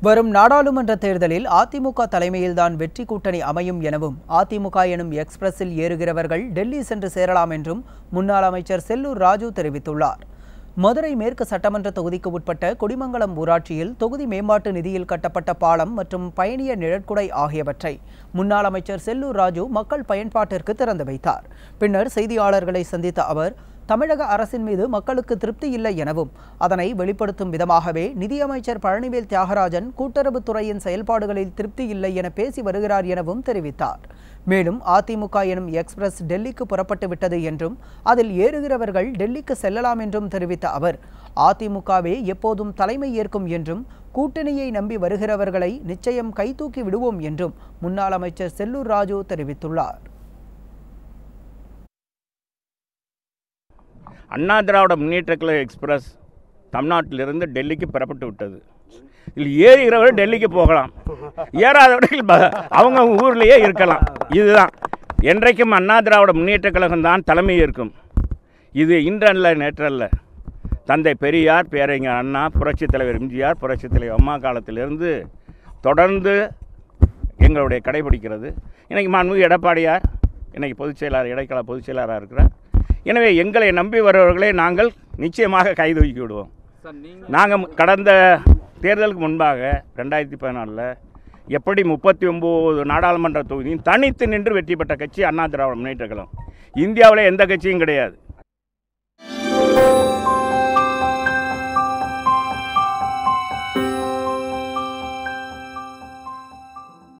வரும் நாடாளுமன்ற தேர்தலில் அதிமுக தலைமையில்தான் வெற்றி கூட்டணி அமையும் எனவும் அதிமுக எனும் எக்ஸ்பிரஸில் ஏறுகிறவர்கள் டெல்லி சென்று சேரலாம் என்றும் முன்னாள் அமைச்சர் செல்லூர் ராஜு தெரிவித்துள்ளார் மதுரை மேற்கு சட்டமன்ற தொகுதிக்கு உட்பட்ட கொடிமங்கலம் ஊராட்சியில் தொகுதி மேம்பாட்டு நிதியில் கட்டப்பட்ட பாலம் மற்றும் பயணிய நிழற்குடை ஆகியவற்றை முன்னாள் அமைச்சர் செல்லூர் ராஜு மக்கள் பயன்பாட்டிற்கு திறந்து வைத்தார் பின்னர் செய்தியாளர்களை சந்தித்த அவர் தமிழக அரசின் மீது மக்களுக்கு திருப்தி இல்லை எனவும் அதனை வெளிப்படுத்தும் விதமாகவே நிதியமைச்சர் பழனிவேல் தியாகராஜன் கூட்டுறவுத்துறையின் செயல்பாடுகளில் திருப்தி இல்லை என பேசி வருகிறார் எனவும் தெரிவித்தார் மேலும் அதிமுக எனும் எக்ஸ்பிரஸ் டெல்லிக்கு புறப்பட்டு விட்டது என்றும் அதில் ஏறுகிறவர்கள் டெல்லிக்கு செல்லலாம் என்றும் தெரிவித்த அவர் அதிமுகவே எப்போதும் தலைமை ஏற்கும் என்றும் கூட்டணியை நம்பி வருகிறவர்களை நிச்சயம் கைதூக்கி விடுவோம் என்றும் முன்னாள் அமைச்சர் செல்லூர் ராஜு தெரிவித்துள்ளார் அண்ணா திராவிட முன்னேற்ற கழக எக்ஸ்பிரஸ் தமிழ்நாட்டிலிருந்து டெல்லிக்கு புறப்பட்டு விட்டது இதில் ஏறுகிறவர்கள் டெல்லிக்கு போகலாம் ஏறாதவர்கள் ப- அவங்க ஊர்லேயே இருக்கலாம் இதுதான் என்றைக்கும் அண்ணா திராவிட முன்னேற்ற கழகம் தான் தலைமை ஏற்கும் இது இன்றல்ல நேற்றல்ல தந்தை பெரியார் பேரறிஞர் அண்ணா புரட்சித் தலைவர் எம்ஜிஆர் புரட்சித் தலைவர் அம்மா காலத்திலிருந்து தொடர்ந்து எங்களுடைய கடைபிடிக்கிறது இன்னைக்கு மாண்புமிகு எடப்பாடியார் இன்னைக்கு பொதுச் செயலாளர் இடைக்கால பொதுச் செயலாளராக இருக்கிறார் எனவே எங்களை நம்பி வருபவர்களை நாங்கள் நிச்சயமாக கைதூக்கி விடுவோம் நாங்கள் கடந்த தேர்தலுக்கு முன்பாக ரெண்டாயிரத்தி பதினாலில் எப்படி முப்பத்தி ஒம்பது நாடாளுமன்ற தொகுதியும் தனித்து நின்று வெற்றி பெற்ற கட்சி அண்ணா திராவிட முன்னேற்ற கழகம் இந்தியாவில் எந்த கட்சியும் கிடையாது